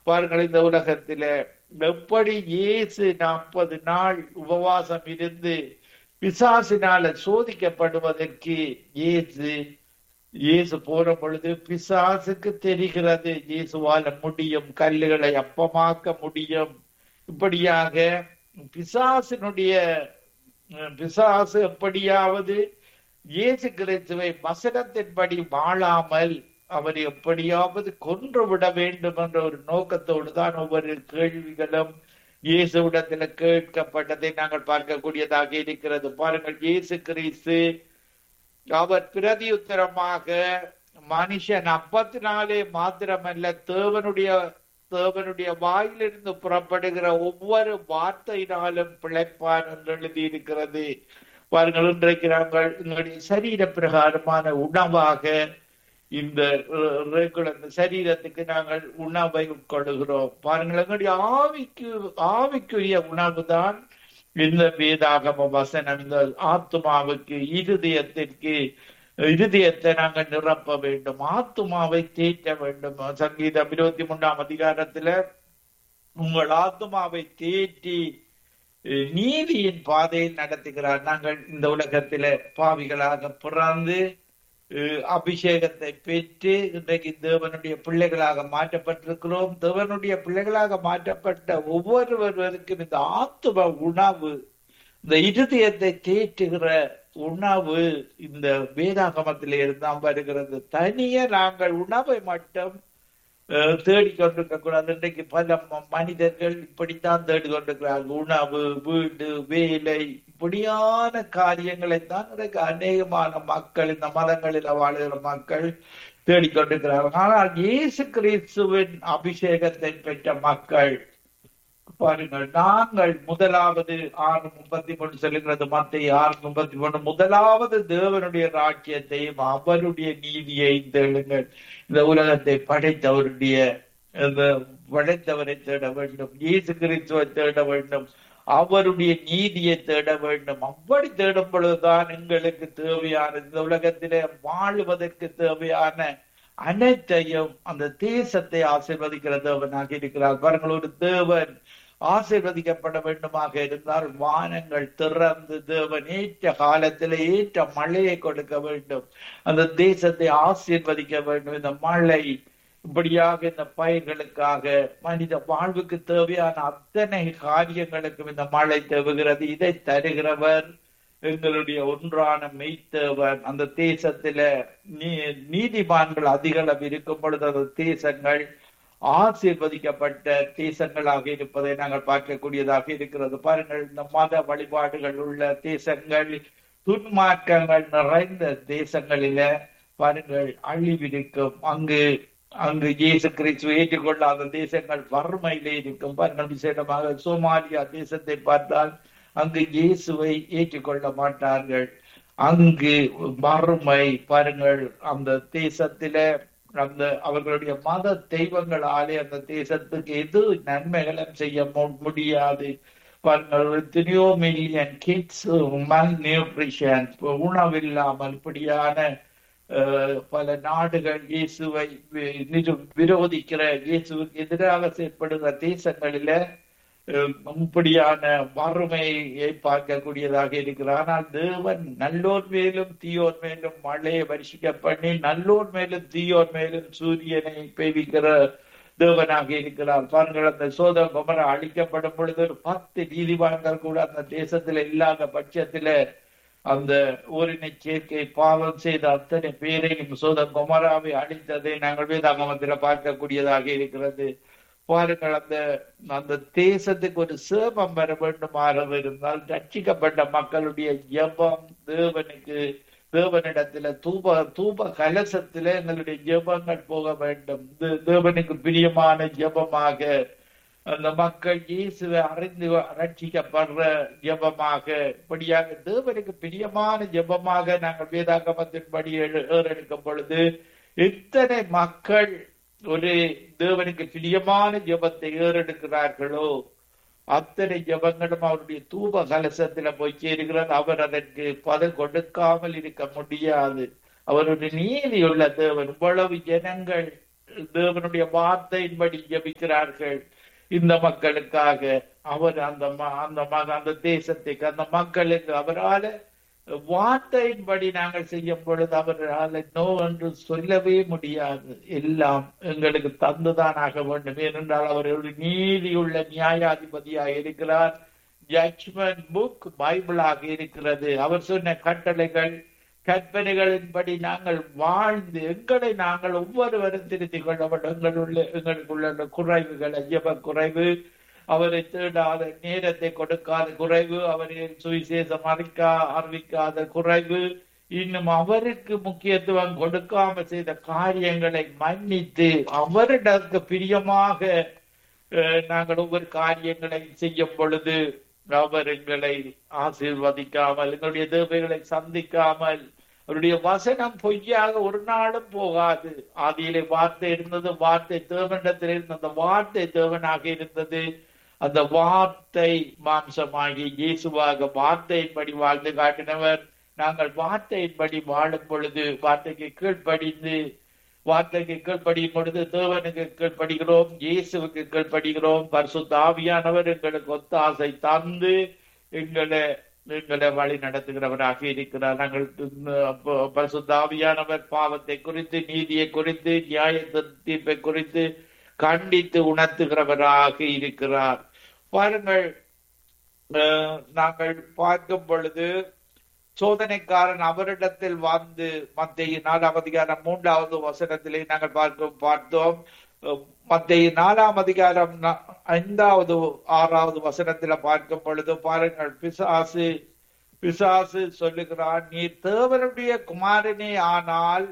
பாருங்கள் இந்த உலகத்தில எப்படி இயேசு நாற்பது நாள் உபவாசம் இருந்து பிசாசினால சோதிக்கப்படுவதற்கு இயேசு இயேசு போற பொழுது பிசாசுக்கு தெரிகிறது இயேசுவால முடியும் கல்லுகளை அப்பமாக்க முடியும் இப்படியாக பிசாசினுடைய அஹ், பிசாசு எப்படியாவது இயேசு கிறிஸ்துவை வசனத்தின்படி வாழாமல் அவரை எப்படியாவது கொன்று விட வேண்டும் என்ற ஒரு நோக்கத்தோடு தான் ஒவ்வொரு கேள்விகளும் இயேசுவிடத்துல கேட்கப்பட்டதை நாங்கள் பார்க்கக்கூடியதாக இருக்கிறது பாருங்கள் இயேசு கிறிஸ்து அவர் பிரதியுத்தரமாக மனுஷன் அப்பத்தினாலே மாத்திரமல்ல தேவனுடைய தேவனுடைய வாயிலிருந்து புறப்படுகிற ஒவ்வொரு வார்த்தையினாலும் பிழைப்பான் என்று எழுதியிருக்கிறது பாருங்கள் இன்றைக்கு நாங்கள் எங்களுடைய சரீர பிரகாரமான உணவாக இந்த அஹ், regular இந்த சரீரத்துக்கு நாங்கள் உணவை உட்கொள்கிறோம் பாருங்கள் எங்களுடைய ஆவிக்கு ஆவிக்குரிய உணவு தான் இந்த வேதாகம வசனம் இந்த ஆத்மாவுக்கு இருதயத்திற்கு இருதயத்தை நாங்கள் நிரப்ப வேண்டும் ஆத்மாவை தேற்ற வேண்டும் சங்கீதம் இருபத்தி மூன்றாம் அதிகாரத்துல உங்கள் ஆத்மாவை தேற்றி அஹ், நீதியின் பாதையில் நடத்துகிறார் நாங்கள் இந்த உலகத்தில பாவிகளாக பிறந்து அஹ், அபிஷேகத்தை பெற்று இன்றைக்கு தேவனுடைய பிள்ளைகளாக மாற்றப்பட்டிருக்கிறோம் தேவனுடைய பிள்ளைகளாக மாற்றப்பட்ட ஒவ்வொருவருக்கும் இந்த ஆத்தும உணவு இந்த இருதயத்தை தேற்றுகிற உணவு இந்த வேதாகமத்திலே இருந்தால் வருகிறது தனியே நாங்கள் உணவை மட்டும் அஹ், தேடிக்கொண்டிருக்க கூடாது இன்றைக்கு பல ம- மனிதர்கள் இப்படித்தான் தேடிக்கொண்டிருக்கிறார்கள் உணவு வீடு வேலை இப்படியான காரியங்களை தான் இன்றைக்கு அநேகமான மக்கள் இந்த மதங்களில் வாழுகிற மக்கள் தேடிக்கொண்டிருக்கிறார்கள் ஆனால் இயேசு கிறிஸ்துவின் அபிஷேகத்தை பெற்ற மக்கள் பாருங்கள் நாங்கள் முதலாவது ஆறு முப்பத்தி மூணு சொல்லுகிறது மத்திய ஆறு முப்பத்தி மூணு முதலாவது தேவனுடைய ராஜ்யத்தையும் அவருடைய நீதியை தேடுங்கள் இந்த உலகத்தை படைத்தவருடைய இந்த படைத்தவரை தேட வேண்டும் இயேசு கிறிஸ்துவை தேட வேண்டும் அவருடைய நீதியை தேட வேண்டும் அப்படி தேடும் பொழுதுதான் எங்களுக்கு தேவையான இந்த உலகத்திலே வாழ்வதற்கு தேவையான அனைத்தையும் அந்த தேசத்தை ஆசீர்வதிக்கிற தேவனாக இருக்கிறார் பாருங்கள் ஒரு தேவன் ஆசீர்வதிக்கப்பட வேண்டுமாக இருந்தால் வானங்கள் திறந்து தேவன் ஏற்ற காலத்தில் ஏற்ற மழையை கொடுக்க வேண்டும் அந்த தேசத்தை ஆசீர்வதிக்க வேண்டும் இந்த மழை இப்படியாக இந்த பயிர்களுக்காக மனித வாழ்வுக்கு தேவையான அத்தனை காரியங்களுக்கும் இந்த மழை தேவுகிறது இதை தருகிறவர் எங்களுடைய ஒன்றான மெய்த்தேவன் அந்த தேசத்தில நீ நீதிமான்கள் அதிகளவு இருக்கும் பொழுது அந்த தேசங்கள் ஆசீர்வதிக்கப்பட்ட தேசங்களாக இருப்பதை நாங்கள் பார்க்கக்கூடியதாக இருக்கிறது பாருங்கள் இந்த மத வழிபாடுகள் உள்ள தேசங்கள் துன்மார்க்கங்கள் நிறைந்த தேசங்களில பாருங்கள் அழிவிருக்கும் அங்கு அங்கு இயேசு கிறிஸ்துவை ஏற்றுக்கொள்ளாத தேசங்கள் வறுமையிலே இருக்கும் பாருங்கள் விசேடமாக சோமாலியா தேசத்தை பார்த்தால் அங்கு இயேசுவை ஏற்றுக்கொள்ள மாட்டார்கள் அங்கு வறுமை பாருங்கள் அந்த தேசத்தில அந்த அவர்களுடைய மத தெய்வங்களாலே அந்த தேசத்துக்கு எது நன்மைகளும் செய்ய மு- முடியாது பாருங்கள் எத்தனையோ மில்லியன் கிட்ஸ் மல் நியூட்ரிஷன் உணவில்லாமல் இப்படியான அஹ், பல நாடுகள் இயேசுவை வி- நிரு- விரோதிக்கிற இயேசுவுக்கு எதிராக செயற்படுகிற தேசங்களில அஹ், இப்படியான வறுமையை பார்க்கக்கூடியதாக இருக்கிறார் ஆனால் தேவன் நல்லோர் மேலும் தீயோர் மேலும் மழையை வருஷிக்க பண்ணி நல்லோர் மேலும் தீயோர் மேலும் சூரியனை பெய்விக்கிற தேவனாக இருக்கிறார் பாருங்கள் அந்த சோதம் குமர அழிக்கப்படும் பொழுது ஒரு பத்து நீதிவான்கள் கூட அந்த தேசத்துல இல்லாத பட்சத்துல அந்த ஓரின சேர்க்கை பாவம் செய்த அத்தனை பேரையும் சோதம் குமராவை அழித்ததை நாங்கள் வேதாகமத்தில் பார்க்கக்கூடியதாக இருக்கிறது பாருங்கள் அந்த அந்த தேசத்துக்கு ஒரு சேபம் வர வேண்டுமாக இருந்தால் ரட்சிக்கப்பட்ட மக்களுடைய ஜெபம் தேவனுக்கு தேவனிடத்துல தூப தூப கலசத்துல எங்களுடைய ஜெபங்கள் போக வேண்டும் தே- தேவனுக்கு பிரியமான ஜெபமாக அந்த மக்கள் இயேசுவை அறிந்து ரட்சிக்கப்படுற ஜெபமாக இப்படியாக தேவனுக்கு பிரியமான ஜெபமாக நாங்கள் வேதாகமத்தின்படி ஏறு- ஏறெடுக்கும் பொழுது எத்தனை மக்கள் ஒரு தேவனுக்கு பிரியமான ஜெபத்தை ஏறெடுக்கிறார்களோ அத்தனை ஜெபங்களும் அவருடைய தூப கலசத்துல போய் சேருகிறது அவர் அதற்கு பதில் கொடுக்காமல் இருக்க முடியாது அவர் ஒரு நீதியுள்ள தேவன் இவ்வளவு ஜனங்கள் தேவனுடைய வார்த்தையின்படி ஜெபிக்கிறார்கள் இந்த மக்களுக்காக அவர் அந்த ம- அந்த ம- அந்த தேசத்துக்கு அந்த மக்களுக்கு அவரால வார்த்தையின்படி நாங்கள் செய்யும் பொழுது அவரால் நோ என்று சொல்லவே முடியாது எல்லாம் எங்களுக்கு தந்துதான் ஆக வேண்டும் ஏனென்றால் அவர் ஒரு நீதியுள்ள நியாயாதிபதியாக இருக்கிறார் ஜட்ஜ்மெண்ட் புக் பைபிளாக இருக்கிறது அவர் சொன்ன கட்டளைகள் கற்பனைகளின்படி நாங்கள் வாழ்ந்து எங்களை நாங்கள் ஒவ்வொருவரும் திருத்திக் கொள்ள வேண்டும் எங்களுள்ள எங்களுக்குள்ள உள்ள குறைவுகள் ஐயப்ப குறைவு அவரை தேடாத நேரத்தை கொடுக்காத குறைவு அவரை சுவிசேஷம் அறிக்கா அறிவிக்காத குறைவு இன்னும் அவருக்கு முக்கியத்துவம் கொடுக்காம செய்த காரியங்களை மன்னித்து அவரிடத்துக்கு பிரியமாக அஹ், நாங்கள் ஒவ்வொரு காரியங்களை செய்யும் பொழுது அவர் எங்களை ஆசீர்வதிக்காமல் எங்களுடைய தேவைகளை சந்திக்காமல் அவருடைய வசனம் பொய்யாக ஒரு நாளும் போகாது ஆதியிலே வார்த்தை இருந்தது வார்த்தை தேவனிடத்தில் இருந்த அந்த வார்த்தை தேவனாக இருந்தது அந்த வார்த்தை மாம்சமாகி இயேசுவாக வார்த்தையின்படி வாழ்ந்து காட்டினவர் நாங்கள் வார்த்தையின்படி வாழும் பொழுது வார்த்தைக்கு கீழ்ப்படிந்து வார்த்தைக்கு கீழ்ப்படியும் பொழுது தேவனுக்கு கீழ்ப்படுகிறோம் இயேசுவுக்கு கீழ்ப்படுகிறோம் பரிசுத்த ஆவியானவர் எங்களுக்கு ஒத்தாசை தந்து எங்களை எங்களை வழி நடத்துகிறவராக இருக்கிறார் நாங்கள் அப்போ பரிசுத்த ஆவியானவர் பாவத்தை குறித்து நீதியை குறித்து நியாய தீர்ப்பை குறித்து கண்டித்து உணர்த்துகிறவராக இருக்கிறார் பாருங்கள் அஹ், நாங்கள் பார்க்கும் பொழுது சோதனைக்காரன் அவரிடத்தில் வந்து மத்திய நாலாம் அதிகாரம் மூன்றாவது வசனத்திலே நாங்கள் பார்க்க பார்த்தோம் அஹ், மத்திய நாலாம் அதிகாரம் நா- ஐந்தாவது ஆறாவது வசனத்துல பார்க்கும் பொழுது பாருங்கள் பிசாசு பிசாசு சொல்லுகிறான் நீ தேவனுடைய குமாரனே ஆனால்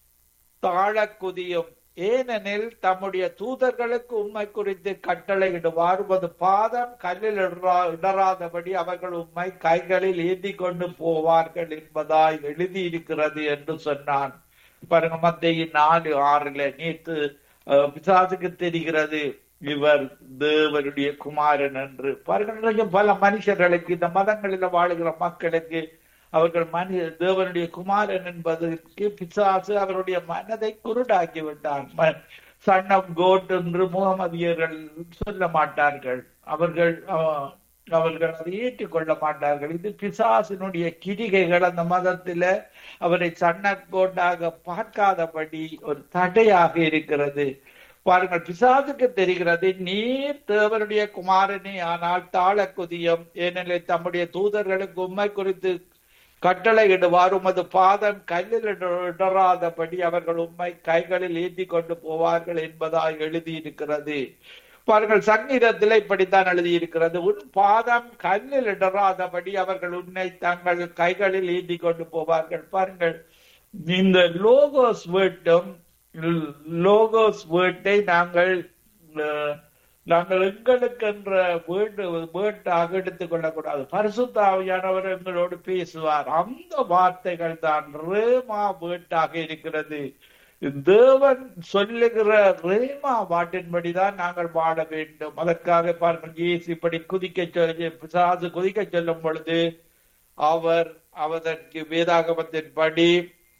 தாழ குதியும் ஏனெனில் தம்முடைய தூதர்களுக்கு உண்மை குறித்து கட்டளையிடுவார் உமது பாதம் கல்லில் இடரா- இடராதபடி அவர்கள் உண்மை கைகளில் ஏந்தி கொண்டு போவார்கள் என்பதாய் எழுதியிருக்கிறது என்று சொன்னான் பாருங்க மத்திய நாலு ஆறுல நேற்று அஹ், பிசாசுக்கு தெரிகிறது இவர் தேவனுடைய குமாரன் என்று பாருங்க இன்றைக்கு பல மனுஷர்களுக்கு இந்த மதங்களில் வாழுகிற மக்களுக்கு அவர்கள் மனித தேவனுடைய குமாரன் என்பதற்கு பிசாசு அவருடைய மனதை குருடாக்கி விட்டான் சன் ஆஃப் கோட் என்று முகமதியர்கள் சொல்ல மாட்டார்கள் அவர்கள் அஹ், அவர்கள் அதை ஏற்றுக்கொள்ள மாட்டார்கள் இது பிசாசினுடைய கிரிகைகள் அந்த மதத்தில அவரை சன்னக்கோட்டாக பார்க்காதபடி ஒரு தடையாக இருக்கிறது பாருங்கள் பிசாசுக்கு தெரிகிறது நீர் தேவனுடைய குமாரனே ஆனால் தாழ குதியம் ஏனெனில் தம்முடைய தூதர்களுக்கு உண்மை குறித்து கட்டளையிடுவார் உமது பாதம் கல்லில் இட- இடராதபடி அவர்கள் உண்மை கைகளில் ஏந்தி கொண்டு போவார்கள் என்பதாய் எழுதியிருக்கிறது பாருங்கள் சங்கீதத்தில் இப்படித்தான் எழுதியிருக்கிறது உன் பாதம் கல்லில் இடராதபடி அவர்கள் உன்னை தங்கள் கைகளில் ஏந்தி கொண்டு போவார்கள் பாருங்கள் இந்த லோகோஸ் வேர்ட்டும் லோகோஸ் வேர்ட்டை நாங்கள் அஹ், நாங்கள் எங்களுக்கென்ற வேர்டு வேர்ட்டாக எடுத்துக் கொள்ளக்கூடாது பரிசுத்த ஆவியானவர் எங்களோடு பேசுவார் அந்த வார்த்தைகள் தான் ரேமா வேர்ட்டாக இருக்கிறது தேவன் சொல்லுகிற ரேமா வாட்டின்படிதான் நாங்கள் வாழ வேண்டும் அதற்காக பாருங்கள் இயேசு இப்படி குதிக்க சொல்லி பிசாசு குதிக்க சொல்லும் பொழுது அவர் அவதற்கு வேதாகமத்தின்படி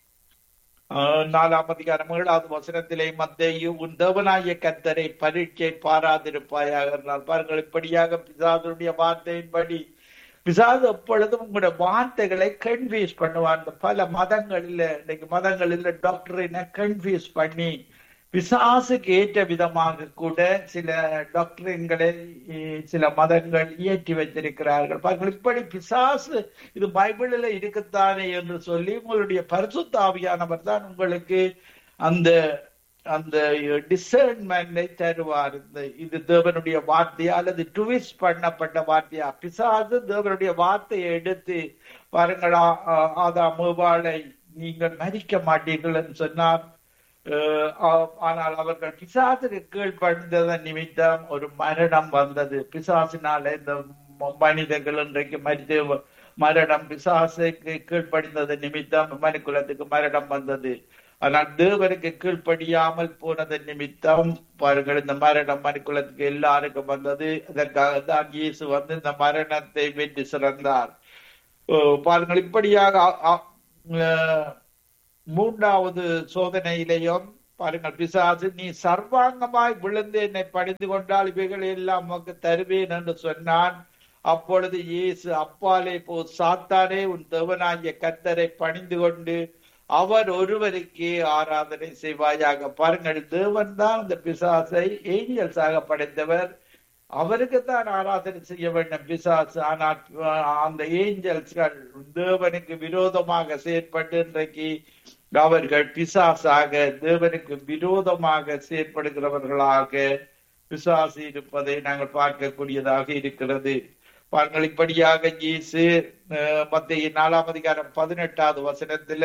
ஆஹ், நாலாம் அதிகாரம் ஏழாவது வசனத்திலே மத்தேயு உன் தேவனாய கத்தரை பரீட்சை பாராதிருப்பாயாக என்றார் பாருங்கள் இப்படியாக பிசாசுடைய வார்த்தையின்படி பிசாசு எப்பொழுதும் உங்களுடைய வார்த்தைகளை கன்ஃபியூஸ் பண்ணுவான் இந்த பல மதங்களில் இன்னைக்கு மதங்களில் டாக்டரினை கன்ஃபியூஸ் பண்ணி பிசாசுக்கு ஏற்ற விதமாக கூட சில டாக்டரின்களை அஹ், சில மதங்கள் இயற்றி வைத்திருக்கிறார்கள் பாருங்கள் இப்படி பிசாசு இது பைபிளில் இருக்கத்தானே என்று சொல்லி உங்களுடைய பரிசுத்த ஆவியானவர் தான் உங்களுக்கு அந்த அந்த டிசர்ன்மெண்டை தருவார் இந்த இது தேவனுடைய வார்த்தையா அல்லது ட்விஸ்ட் பண்ணப்பட்ட வார்த்தையா பிசாசு தேவனுடைய வார்த்தையை எடுத்து பாருங்களா ஆதாம் ஏவாளை நீங்கள் மதிக்க மாட்டீர்கள் என்று சொன்னார் அஹ் ஆ- ஆனால் அவர்கள் பிசாசுக்கு கீழ்ப்படிந்ததன் நிமித்தம் ஒரு மரணம் வந்தது பிசாசினால இந்த ம- மனிதர்கள் இன்றைக்கு மரித்து மரணம் பிசாசுக்கு கீழ்ப்படிந்ததன் நிமித்தம் மனுக்குலத்துக்கு மரணம் வந்தது ஆனால் தேவனுக்கு கீழ்ப்படியாமல் போனதன் நிமித்தம் பாருங்கள் இந்த மரணம் மனுக்குலத்துக்கு எல்லாருக்கும் வந்தது அதற்காக தான் இயேசு வந்து இந்த மரணத்தை வெற்றி சிறந்தார் ஓ, பாருங்கள் இப்படியாக அ- அ- அஹ், மூன்றாவது சோதனையிலையும் பாருங்கள் பிசாசு நீ சர்வாங்கமாய் விழுந்து என்னை பணிந்து கொண்டால் இவைகளை எல்லாம் உமக்கு தருவேன் என்று சொன்னான் அப்பொழுது இயேசு அப்பாலே போ சாத்தானே உன் தேவனாகிய கத்தரை பணிந்து கொண்டு அவர் ஒருவருக்கே ஆராதனை செய்வாயாக பாருங்கள் தேவன் தான் அந்த பிசாசை ஏஞ்சல்ஸாக படைத்தவர் அவருக்கு தான் ஆராதனை செய்ய வேண்டும் பிசாசு ஆனால் அந்த ஏஞ்சல்ஸ்கள் தேவனுக்கு விரோதமாக செயற்பட்டு இன்றைக்கு அவர்கள் பிசாசாக தேவனுக்கு விரோதமாக செயற்படுகிறவர்களாக பிசாசு இருப்பதை நாங்கள் பார்க்கக்கூடியதாக இருக்கிறது பாருங்கள் இப்படியாக இயேசு மத்திய நாலாம் அதிகாரம் பதினெட்டாவது வசனத்துல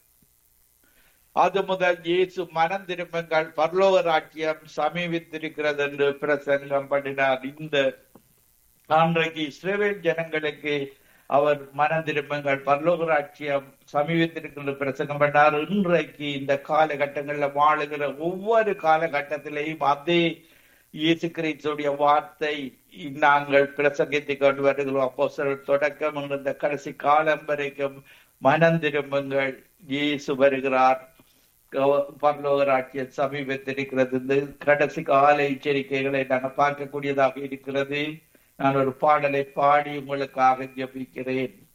அது முதல் இயேசு மனம் திரும்புங்கள் பரலோக ராட்சியம் சமீபித்திருக்கிறது என்று பிரசங்கம் பண்ணினார் இந்த அன்றைக்கு இஸ்ரேல் ஜனங்களுக்கு அவர் மனம் திரும்புங்கள் பரலோக ராட்சியம் சமீபத்திற்குள்ள பிரசங்கம் பண்ணார் இன்றைக்கு இந்த காலகட்டங்கள்ல வாழுகிற ஒவ்வொரு காலகட்டத்திலையும் அதே இயேசு கிறிஸ்துடைய வார்த்தை நாங்கள் பிரசங்கித்துக் கொண்டு வருகிறோம் அப்போ தொடக்கம் இந்த கடைசி காலம் வரைக்கும் மனம் திரும்புங்கள் இயேசு வருகிறார் பரலோகராட்சிய சமீபத்திருக்கிறது இந்த கடைசி கால எச்சரிக்கைகளை நாங்கள் பார்க்கக்கூடியதாக இருக்கிறது நான் ஒரு பாடலை பாடி உங்களுக்காக ஜபிக்கிறேன்